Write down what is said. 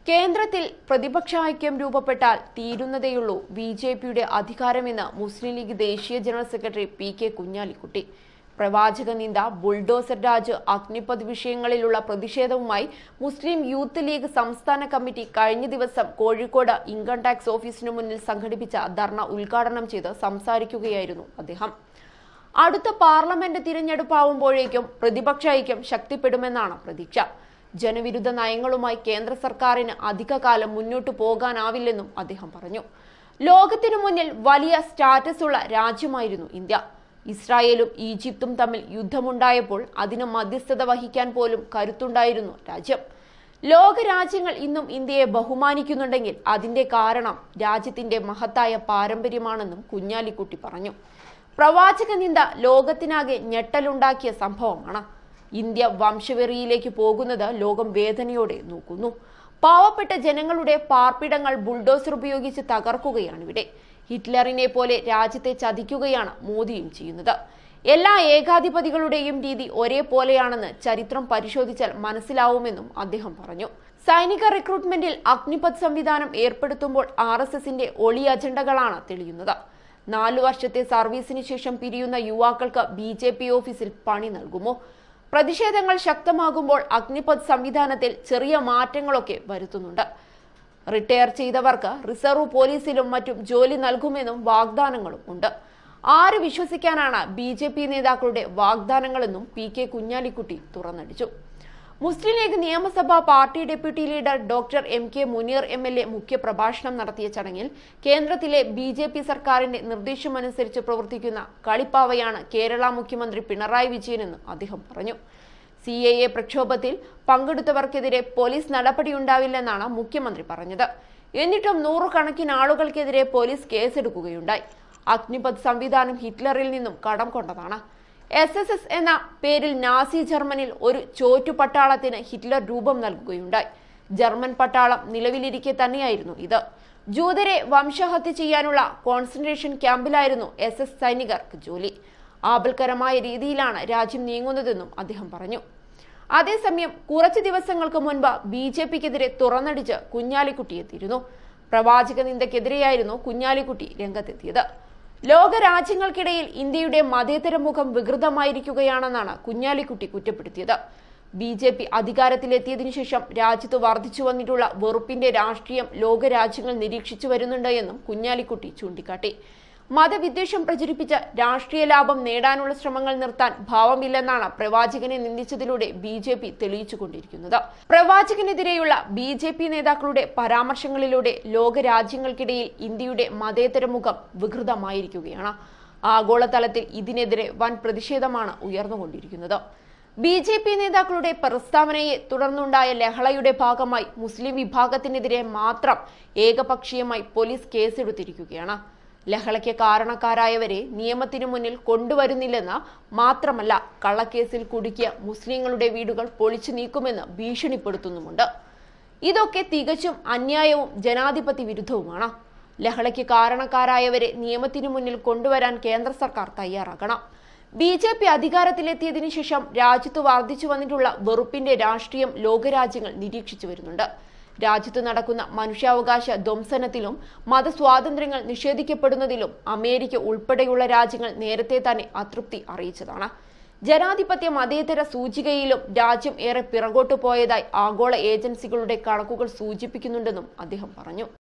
കേന്ദ്രത്തിൽ പ്രതിപക്ഷ ഐക്യം രൂപപ്പെട്ടാൽ തീരുന്നതേയുള്ളൂ ബി ജെ പിയുടെ അധികാരമെന്ന് മുസ്ലിം ലീഗ് ദേശീയ general secretary P K Kunhalikutty പ്രവാചക നിന്ദ ബുൾഡോസർ രാജ് അഗ്നിപത് വിഷയങ്ങളിലുള്ള പ്രതിഷേധവുമായി മുസ്ലിം യൂത്ത് ലീഗ് സംസ്ഥാന കമ്മിറ്റി കഴിഞ്ഞ ദിവസം കോഴിക്കോട് ഇൻകം ടാക്സ് ഓഫീസിനു മുന്നിൽ സംഘടിപ്പിച്ച ധർണ ഉദ്ഘാടനം ചെയ്ത് സംസാരിക്കുകയായിരുന്നു അദ്ദേഹം അടുത്ത പാർലമെന്റ് തിരഞ്ഞെടുപ്പാവുമ്പോഴേക്കും പ്രതിപക്ഷ ഐക്യം ശക്തിപ്പെടുമെന്നാണ് പ്രതീക്ഷ ജനവിരുദ്ധ നയങ്ങളുമായി കേന്ദ്ര സർക്കാരിന് അധികകാലം മുന്നോട്ടു പോകാനാവില്ലെന്നും അദ്ദേഹം പറഞ്ഞു ലോകത്തിനു മുന്നിൽ വലിയ സ്റ്റാറ്റസ് ഉള്ള രാജ്യമായിരുന്നു ഇന്ത്യ ഇസ്രായേലും ഈജിപ്തും തമ്മിൽ യുദ്ധമുണ്ടായപ്പോൾ അതിന് മധ്യസ്ഥത വഹിക്കാൻ പോലും കരുത്തുണ്ടായിരുന്നു രാജ്യം ലോക രാജ്യങ്ങൾ ഇന്നും ഇന്ത്യയെ ബഹുമാനിക്കുന്നുണ്ടെങ്കിൽ അതിന്റെ കാരണം രാജ്യത്തിന്റെ മഹത്തായ പാരമ്പര്യമാണെന്നും കുഞ്ഞാലിക്കുട്ടി പറഞ്ഞു പ്രവാചക നിന്ദ ലോകത്തിനാകെ ഞെട്ടലുണ്ടാക്കിയ സംഭവമാണ് ഇന്ത്യ വംശവെറിയിലേക്ക് പോകുന്നത് ലോകം വേദനയോടെ നോക്കുന്നു പാവപ്പെട്ട ജനങ്ങളുടെ പാർപ്പിടങ്ങൾ ബുൾഡോസർ ഉപയോഗിച്ച് തകർക്കുകയാണിവിടെ ഹിറ്റ്ലറിനെ പോലെ രാജ്യത്തെ ചതിക്കുകയാണ് മോദിയും ചെയ്യുന്നത് എല്ലാ ഏകാധിപതികളുടെയും രീതി ഒരേപോലെയാണെന്ന് ചരിത്രം പരിശോധിച്ചാൽ മനസ്സിലാവുമെന്നും അദ്ദേഹം പറഞ്ഞു സൈനിക റിക്രൂട്ട്മെന്റിൽ അഗ്നിപത് സംവിധാനം ഏർപ്പെടുത്തുമ്പോൾ ആർ എസ് എസിന്റെ ഒളി അജണ്ടകളാണ് തെളിയുന്നത് നാലു വർഷത്തെ സർവീസിന് ശേഷം പിരിയുന്ന യുവാക്കൾക്ക് ബി ജെ പി ഓഫീസിൽ പണി നൽകുമോ പ്രതിഷേധങ്ങൾ ശക്തമാകുമ്പോൾ അഗ്നിപത് സംവിധാനത്തിൽ ചെറിയ മാറ്റങ്ങളൊക്കെ വരുത്തുന്നുണ്ട് റിട്ടയർ ചെയ്തവർക്ക് റിസർവ് പോലീസിലും മറ്റും ജോലി നൽകുമെന്നും വാഗ്ദാനങ്ങളും ഉണ്ട് ആര് വിശ്വസിക്കാനാണ് ബി ജെ പി നേതാക്കളുടെ വാഗ്ദാനങ്ങളെന്നും പി കെ കുഞ്ഞാലിക്കുട്ടി തുറന്നടിച്ചു മുസ്ലിം ലീഗ് നിയമസഭാ party deputy leader doctor M K Muneer M L A മുഖ്യപ്രഭാഷണം നടത്തിയ ചടങ്ങിൽ കേന്ദ്രത്തിലെ ബി ജെ പി സർക്കാരിന്റെ നിർദ്ദേശമനുസരിച്ച് പ്രവർത്തിക്കുന്ന കളിപ്പാവയാണ് കേരള മുഖ്യമന്ത്രി പിണറായി വിജയനെന്ന് അദ്ദേഹം പറഞ്ഞു സി എ എ പ്രക്ഷോഭത്തിൽ പങ്കെടുത്തവർക്കെതിരെ പോലീസ് നടപടിയുണ്ടാവില്ലെന്നാണ് മുഖ്യമന്ത്രി പറഞ്ഞത് എന്നിട്ടും നൂറുകണക്കിന് ആളുകൾക്കെതിരെ പോലീസ് കേസെടുക്കുകയുണ്ടായി അഗ്നിപത് സംവിധാനം ഹിറ്റ്ലറിൽ നിന്നും കടം കൊണ്ടതാണ് എസ് എസ് എസ് എന്ന പേരിൽ നാസി ജർമ്മനിൽ ഒരു ചോറ്റു പട്ടാളത്തിന് ഹിറ്റ്ലർ രൂപം നൽകുകയുണ്ടായി ജർമ്മൻ പട്ടാളം നിലവിലിരിക്കെ തന്നെയായിരുന്നു ഇത് ജൂതരെ വംശഹത്യ ചെയ്യാനുള്ള കോൺസെൻട്രേഷൻ ക്യാമ്പിലായിരുന്നു എസ് എസ് സൈനികർക്ക് ജോലി ആപൽക്കരമായ രീതിയിലാണ് രാജ്യം നീങ്ങുന്നതെന്നും അദ്ദേഹം പറഞ്ഞു അതേസമയം കുറച്ചു ദിവസങ്ങൾക്ക് മുൻപ് ബി ജെ പിക്കെതിരെ തുറന്നടിച്ച് കുഞ്ഞാലിക്കുട്ടി എത്തിയിരുന്നു പ്രവാചക നിന്ദക്കെതിരെയായിരുന്നു കുഞ്ഞാലിക്കുട്ടി രംഗത്തെത്തിയത് ലോക രാജ്യങ്ങൾക്കിടയിൽ ഇന്ത്യയുടെ മതേതര മുഖം വികൃതമായിരിക്കുകയാണെന്നാണ് കുഞ്ഞാലിക്കുട്ടി കുറ്റപ്പെടുത്തിയത് ബി ജെ പി അധികാരത്തിലെത്തിയതിനു ശേഷം രാജ്യത്ത് വർദ്ധിച്ചു വന്നിട്ടുള്ള വെറുപ്പിന്റെ രാഷ്ട്രീയം ലോക രാജ്യങ്ങൾ നിരീക്ഷിച്ചു വരുന്നുണ്ട് എന്നും കുഞ്ഞാലിക്കുട്ടി ചൂണ്ടിക്കാട്ടി മതവിദ്വേഷം പ്രചരിപ്പിച്ച് രാഷ്ട്രീയ ലാഭം നേടാനുള്ള ശ്രമങ്ങൾ നിർത്താൻ ഭാവമില്ലെന്നാണ് പ്രവാചകനെ നിന്ദിച്ചതിലൂടെ ബി ജെ പി തെളിയിച്ചുകൊണ്ടിരിക്കുന്നത് പ്രവാചകനെതിരെയുള്ള ബി ജെ പി നേതാക്കളുടെ പരാമർശങ്ങളിലൂടെ ലോക രാജ്യങ്ങൾക്കിടയിൽ ഇന്ത്യയുടെ മതേതര മുഖം വികൃതമായിരിക്കുകയാണ് ആഗോളതലത്തിൽ ഇതിനെതിരെ വൻ പ്രതിഷേധമാണ് ഉയർന്നുകൊണ്ടിരിക്കുന്നത് ബി ജെ പി നേതാക്കളുടെ പ്രസ്താവനയെ തുടർന്നുണ്ടായ ലഹളയുടെ ഭാഗമായി മുസ്ലിം വിഭാഗത്തിനെതിരെ മാത്രം ഏകപക്ഷീയമായി പോലീസ് കേസെടുത്തിരിക്കുകയാണ് ലഹളയ്ക്ക് കാരണക്കാരായവരെ നിയമത്തിനു മുന്നിൽ കൊണ്ടുവരുന്നില്ലെന്ന് മാത്രമല്ല കള്ളക്കേസിൽ കുടുക്കിയ മുസ്ലിങ്ങളുടെ വീടുകൾ പൊളിച്ചു നീക്കുമെന്ന് ഭീഷണിപ്പെടുത്തുന്നുമുണ്ട് ഇതൊക്കെ തികച്ചും അന്യായവും ജനാധിപത്യ വിരുദ്ധവുമാണ് ലഹളയ്ക്ക് കാരണക്കാരായവരെ നിയമത്തിനു മുന്നിൽ കൊണ്ടുവരാൻ കേന്ദ്ര സർക്കാർ തയ്യാറാകണം ബി ജെ പി അധികാരത്തിലെത്തിയതിനു ശേഷം രാജ്യത്ത് വർദ്ധിച്ചു വന്നിട്ടുള്ള വെറുപ്പിന്റെ രാഷ്ട്രീയം ലോകരാജ്യങ്ങൾ നിരീക്ഷിച്ചു വരുന്നുണ്ട് രാജ്യത്ത് നടക്കുന്ന മനുഷ്യാവകാശ ധ്വംസനത്തിലും മതസ്വാതന്ത്ര്യങ്ങൾ നിഷേധിക്കപ്പെടുന്നതിലും അമേരിക്ക ഉൾപ്പെടെയുള്ള രാജ്യങ്ങൾ നേരത്തെ തന്നെ അതൃപ്തി അറിയിച്ചതാണ് ജനാധിപത്യ മതേതര സൂചികയിലും രാജ്യം ഏറെ പിറകോട്ടു പോയതായി ആഗോള ഏജൻസികളുടെ കണക്കുകൾ സൂചിപ്പിക്കുന്നുണ്ടെന്നും അദ്ദേഹം പറഞ്ഞു